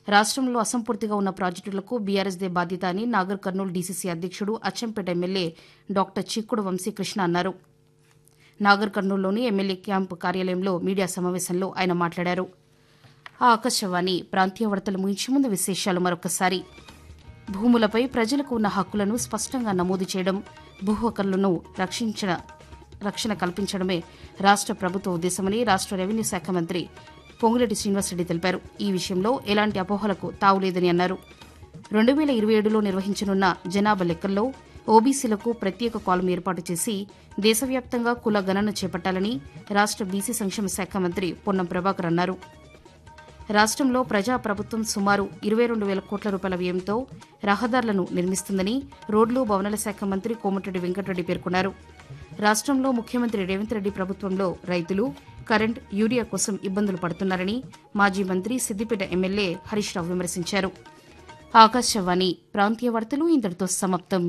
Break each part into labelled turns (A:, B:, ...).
A: రాష్ట్రంలో అసంపూర్తిగా ఉన్న ప్రాజెక్టులకు బీఆర్ఎస్దే బాధ్యత అని నాగర్ కర్నూలు డీసీసీ అధ్యక్షుడు అచ్చంపేట ఎమ్మెల్యే డాక్టర్ చిక్కుడు వంశీకృష్ణ అన్నారు నాగర్ కర్నూలులోని ఎమ్మెల్యే క్యాంపు కార్యాలయంలో మీడియా సమావేశంలో ఆయన మాట్లాడారు ఆ ఆకాశవాణి ప్రాంతీయ వార్తలు ముగించే ముందు విశేషాలు మరొకసారి భూములపై ప్రజలకు ఉన్న హక్కులను స్పష్టంగా నమోదు చేయడం భూ హక్కులను రక్షించిన రక్షణ కల్పించడమే రాష్ట్ర ప్రభుత్వ ఉద్దేశమని రాష్ట్ర రెవెన్యూ శాఖ మంత్రి పొంగులేటి శ్రీనివాసరెడ్డి తెలిపారు ఈ విషయంలో ఎలాంటి అపోహలకు తావులేదని అన్నారు రెండు వేల ఇరవై ఏడులో నిర్వహించనున్న జనాభా లెక్కల్లో ఓబీసీలకు ప్రత్యేక కాలం ఏర్పాటు చేసి దేశవ్యాప్తంగా కుల గణన చేపట్టాలని రాష్ట్ర బీసీ సంక్షేమ శాఖ మంత్రి పొన్నం ప్రభాకర్ అన్నారు రాష్ట్రంలో ప్రజా ప్రభుత్వం సుమారు ఇరవై రెండు వేల కోట్ల రూపాయల వ్యయంతో రహదారులను నిర్మిస్తుందని రోడ్లు భవనాల శాఖ మంత్రి కోమటిరెడ్డి వెంకటరెడ్డి పేర్కొన్నారు రాష్ట్రంలో ముఖ్యమంత్రి రేవంత్ రెడ్డి ప్రభుత్వంలో రైతులు కరెంట్ యూరియా కోసం ఇబ్బందులు పడుతున్నారని మాజీ మంత్రి సిద్దిపేట ఎమ్మెల్యే హరీష్ రావు విమర్శించారు ఆకాశవాణి ప్రాంతీయ వార్తలు ఇంతటితో సమాప్తం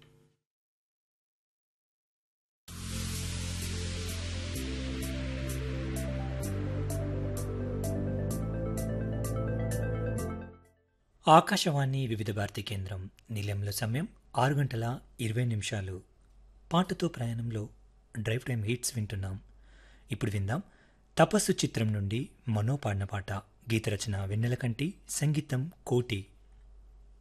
B: ఆకాశవాణి వివిధ భారతి కేంద్రం నిలయంలో సమయం ఆరు గంటల ఇరవై నిమిషాలు పాటతో ప్రయాణంలో డ్రైవ్ టైం హిట్స్ వింటున్నాం ఇప్పుడు విందాం తపస్సు చిత్రం నుండి మనో పాడిన పాట గీత రచన వెన్నెలకంటి సంగీతం కోటి